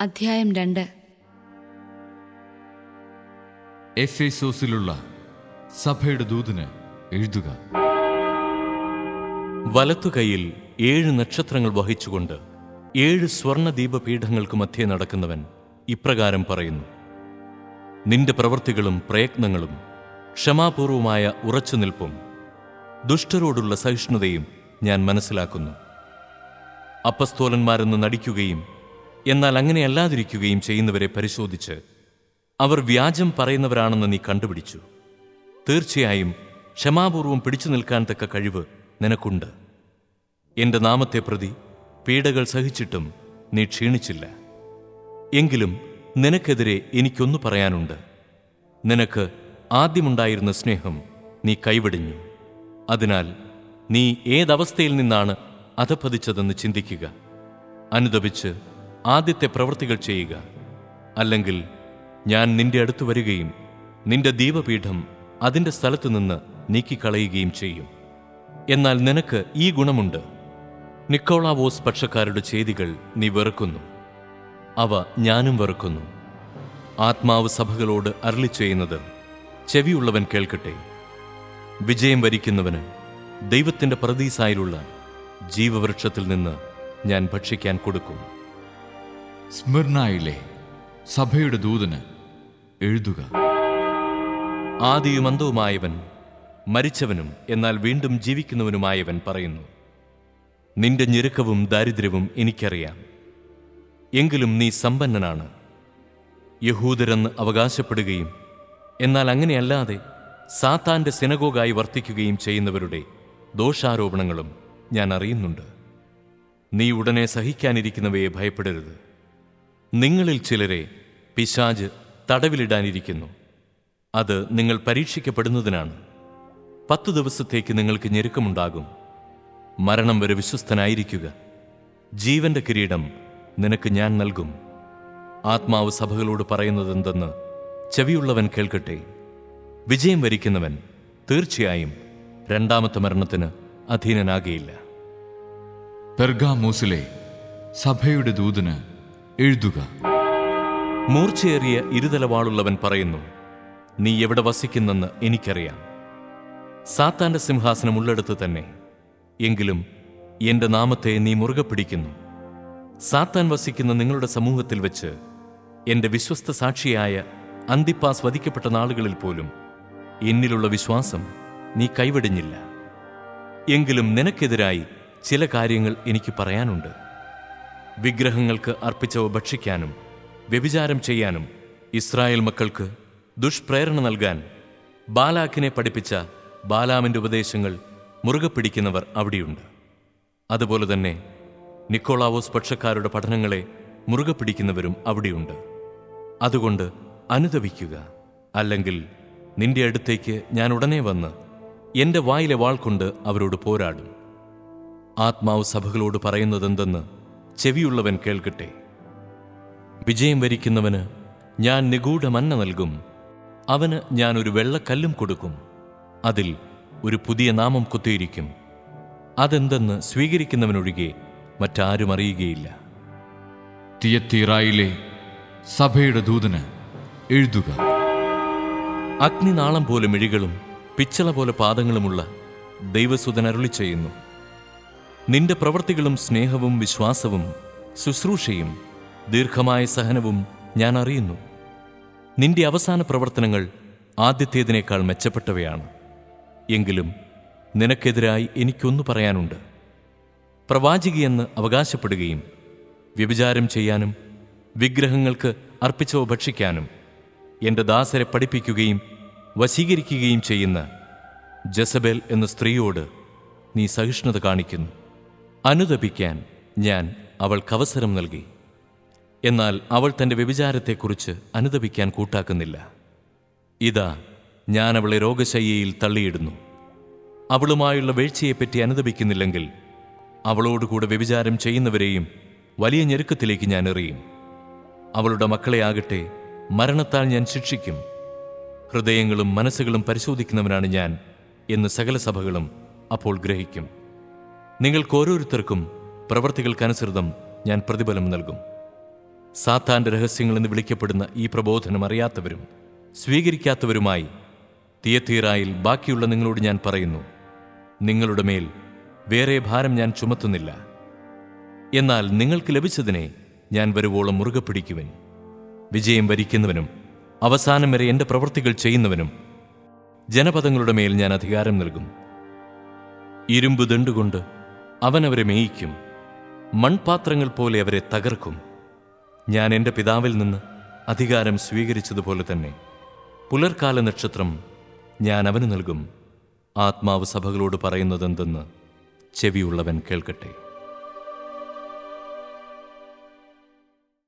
അധ്യായം രണ്ട് എഫേസോസിലുള്ള സഭയുടെ ദൂതന് എഴുതുക വലത്തുകൈയിൽ ഏഴ് നക്ഷത്രങ്ങൾ വഹിച്ചുകൊണ്ട് ഏഴ് സ്വർണ്ണ ദീപപീഠങ്ങൾക്ക് മധ്യേ നടക്കുന്നവൻ ഇപ്രകാരം പറയുന്നു നിന്റെ പ്രവൃത്തികളും പ്രയത്നങ്ങളും ക്ഷമാപൂർവമായ ഉറച്ചുനിൽപ്പും ദുഷ്ടരോടുള്ള സഹിഷ്ണുതയും ഞാൻ മനസ്സിലാക്കുന്നു അപ്പസ്തോലന്മാരെന്ന് നടിക്കുകയും എന്നാൽ അങ്ങനെയല്ലാതിരിക്കുകയും ചെയ്യുന്നവരെ പരിശോധിച്ച് അവർ വ്യാജം പറയുന്നവരാണെന്ന് നീ കണ്ടുപിടിച്ചു തീർച്ചയായും ക്ഷമാപൂർവം പിടിച്ചു നിൽക്കാൻ തക്ക കഴിവ് നിനക്കുണ്ട് എന്റെ നാമത്തെ പ്രതി പീഡകൾ സഹിച്ചിട്ടും നീ ക്ഷീണിച്ചില്ല എങ്കിലും നിനക്കെതിരെ എനിക്കൊന്നു പറയാനുണ്ട് നിനക്ക് ആദ്യമുണ്ടായിരുന്ന സ്നേഹം നീ കൈവെടിഞ്ഞു അതിനാൽ നീ ഏതവസ്ഥയിൽ നിന്നാണ് അധപ്പതിച്ചതെന്ന് ചിന്തിക്കുക അനുദപിച്ച് ആദ്യത്തെ പ്രവൃത്തികൾ ചെയ്യുക അല്ലെങ്കിൽ ഞാൻ നിന്റെ അടുത്ത് വരികയും നിന്റെ ദീപപീഠം അതിന്റെ സ്ഥലത്തു നിന്ന് നീക്കിക്കളയുകയും ചെയ്യും എന്നാൽ നിനക്ക് ഈ ഗുണമുണ്ട് നിക്കോളാവോസ് പക്ഷക്കാരുടെ ചെയ്തികൾ നീ വെറുക്കുന്നു അവ ഞാനും വെറുക്കുന്നു ആത്മാവ് സഭകളോട് അരളി ചെയ്യുന്നത് ചെവിയുള്ളവൻ കേൾക്കട്ടെ വിജയം വരിക്കുന്നവന് ദൈവത്തിന്റെ പ്രതീസായിലുള്ള ജീവവൃക്ഷത്തിൽ നിന്ന് ഞാൻ ഭക്ഷിക്കാൻ കൊടുക്കും സ്മിർനായിലെ സഭയുടെ ദൂതന് എഴുതുക ആദിയും അന്തവുമായവൻ മരിച്ചവനും എന്നാൽ വീണ്ടും ജീവിക്കുന്നവനുമായവൻ പറയുന്നു നിന്റെ ഞെരുക്കവും ദാരിദ്ര്യവും എനിക്കറിയാം എങ്കിലും നീ സമ്പന്നനാണ് യഹൂദരെന്ന് അവകാശപ്പെടുകയും എന്നാൽ അങ്ങനെയല്ലാതെ സാത്താന്റെ സിനഗോഗായി വർത്തിക്കുകയും ചെയ്യുന്നവരുടെ ദോഷാരോപണങ്ങളും ഞാൻ അറിയുന്നുണ്ട് നീ ഉടനെ സഹിക്കാനിരിക്കുന്നവയെ ഭയപ്പെടരുത് നിങ്ങളിൽ ചിലരെ പിശാജ് തടവിലിടാനിരിക്കുന്നു അത് നിങ്ങൾ പരീക്ഷിക്കപ്പെടുന്നതിനാണ് പത്തു ദിവസത്തേക്ക് നിങ്ങൾക്ക് ഞെരുക്കമുണ്ടാകും മരണം വരെ വിശ്വസ്തനായിരിക്കുക ജീവന്റെ കിരീടം നിനക്ക് ഞാൻ നൽകും ആത്മാവ് സഭകളോട് പറയുന്നതെന്തെന്ന് ചെവിയുള്ളവൻ കേൾക്കട്ടെ വിജയം വരിക്കുന്നവൻ തീർച്ചയായും രണ്ടാമത്തെ മരണത്തിന് അധീനനാകയില്ല പെർഗാമൂസിലെ സഭയുടെ ദൂതന് എഴുതുക മൂർച്ചയേറിയ ഇരുതലവാളുള്ളവൻ പറയുന്നു നീ എവിടെ വസിക്കുന്നെന്ന് എനിക്കറിയാം സാത്താന്റെ സിംഹാസനം ഉള്ളിടത്ത് തന്നെ എങ്കിലും എന്റെ നാമത്തെ നീ മുറുകെ പിടിക്കുന്നു സാത്താൻ വസിക്കുന്ന നിങ്ങളുടെ സമൂഹത്തിൽ വെച്ച് എന്റെ വിശ്വസ്ത സാക്ഷിയായ അന്തിപ്പാസ് വധിക്കപ്പെട്ട നാളുകളിൽ പോലും എന്നിലുള്ള വിശ്വാസം നീ കൈവെടിഞ്ഞില്ല എങ്കിലും നിനക്കെതിരായി ചില കാര്യങ്ങൾ എനിക്ക് പറയാനുണ്ട് വിഗ്രഹങ്ങൾക്ക് അർപ്പിച്ചവ ഭക്ഷിക്കാനും വ്യഭിചാരം ചെയ്യാനും ഇസ്രായേൽ മക്കൾക്ക് ദുഷ്പ്രേരണ നൽകാൻ ബാലാക്കിനെ പഠിപ്പിച്ച ബാലാമിന്റെ ഉപദേശങ്ങൾ മുറുകെ പിടിക്കുന്നവർ അവിടെയുണ്ട് അതുപോലെ തന്നെ നിക്കോളാവോസ് പക്ഷക്കാരുടെ പഠനങ്ങളെ മുറുകെ പിടിക്കുന്നവരും അവിടെയുണ്ട് അതുകൊണ്ട് അനുദപിക്കുക അല്ലെങ്കിൽ നിന്റെ അടുത്തേക്ക് ഞാൻ ഉടനെ വന്ന് എന്റെ വായിലെ വാൾ കൊണ്ട് അവരോട് പോരാടും ആത്മാവ് സഭകളോട് പറയുന്നതെന്തെന്ന് ചെവിയുള്ളവൻ കേൾക്കട്ടെ വിജയം വരിക്കുന്നവന് ഞാൻ നിഗൂഢ മന്ന നൽകും അവന് ഞാൻ ഒരു വെള്ളക്കല്ലും കൊടുക്കും അതിൽ ഒരു പുതിയ നാമം കുത്തിയിരിക്കും അതെന്തെന്ന് സ്വീകരിക്കുന്നവനൊഴികെ മറ്റാരും അറിയുകയില്ല തിയത്തീറായിലെ സഭയുടെ ദൂതന് എഴുതുക അഗ്നിനാളം പോലെ മിഴികളും പിച്ചള പോലെ പാദങ്ങളുമുള്ള ദൈവസുതൻ അരുളി ചെയ്യുന്നു നിന്റെ പ്രവൃത്തികളും സ്നേഹവും വിശ്വാസവും ശുശ്രൂഷയും ദീർഘമായ സഹനവും ഞാൻ അറിയുന്നു നിന്റെ അവസാന പ്രവർത്തനങ്ങൾ ആദ്യത്തേതിനേക്കാൾ മെച്ചപ്പെട്ടവയാണ് എങ്കിലും നിനക്കെതിരായി എനിക്കൊന്നു പറയാനുണ്ട് പ്രവാചികയെന്ന് അവകാശപ്പെടുകയും വ്യഭിചാരം ചെയ്യാനും വിഗ്രഹങ്ങൾക്ക് അർപ്പിച്ചവ ഭക്ഷിക്കാനും എന്റെ ദാസരെ പഠിപ്പിക്കുകയും വശീകരിക്കുകയും ചെയ്യുന്ന ജസബേൽ എന്ന സ്ത്രീയോട് നീ സഹിഷ്ണുത കാണിക്കുന്നു അനുദപിക്കാൻ ഞാൻ അവൾക്കവസരം നൽകി എന്നാൽ അവൾ തന്റെ വ്യഭിചാരത്തെക്കുറിച്ച് അനുദപിക്കാൻ കൂട്ടാക്കുന്നില്ല ഇതാ ഞാൻ അവളെ രോഗശയ്യയിൽ തള്ളിയിടുന്നു അവളുമായുള്ള വീഴ്ചയെപ്പറ്റി അനുദപിക്കുന്നില്ലെങ്കിൽ അവളോടുകൂടെ വ്യഭിചാരം ചെയ്യുന്നവരെയും വലിയ ഞെരുക്കത്തിലേക്ക് ഞാൻ എറിയും അവളുടെ മക്കളെയാകട്ടെ മരണത്താൽ ഞാൻ ശിക്ഷിക്കും ഹൃദയങ്ങളും മനസ്സുകളും പരിശോധിക്കുന്നവനാണ് ഞാൻ എന്ന് സകല സഭകളും അപ്പോൾ ഗ്രഹിക്കും നിങ്ങൾക്ക് ഓരോരുത്തർക്കും പ്രവർത്തികൾക്കനുസൃതം ഞാൻ പ്രതിഫലം നൽകും സാത്താന്റെ രഹസ്യങ്ങൾ എന്ന് വിളിക്കപ്പെടുന്ന ഈ പ്രബോധനം അറിയാത്തവരും സ്വീകരിക്കാത്തവരുമായി തിയത്തീറായിൽ ബാക്കിയുള്ള നിങ്ങളോട് ഞാൻ പറയുന്നു നിങ്ങളുടെ മേൽ വേറെ ഭാരം ഞാൻ ചുമത്തുന്നില്ല എന്നാൽ നിങ്ങൾക്ക് ലഭിച്ചതിനെ ഞാൻ വരുവോളം മുറുകെ പിടിക്കുവൻ വിജയം വരിക്കുന്നവനും അവസാനം വരെ എൻ്റെ പ്രവൃത്തികൾ ചെയ്യുന്നവനും ജനപദങ്ങളുടെ മേൽ ഞാൻ അധികാരം നൽകും ഇരുമ്പ് ദണ്ടുകൊണ്ട് അവൻ അവരെ മേയിക്കും മൺപാത്രങ്ങൾ പോലെ അവരെ തകർക്കും ഞാൻ എൻ്റെ പിതാവിൽ നിന്ന് അധികാരം സ്വീകരിച്ചതുപോലെ തന്നെ പുലർക്കാല നക്ഷത്രം ഞാൻ അവന് നൽകും ആത്മാവ് സഭകളോട് പറയുന്നതെന്തെന്ന് ചെവിയുള്ളവൻ കേൾക്കട്ടെ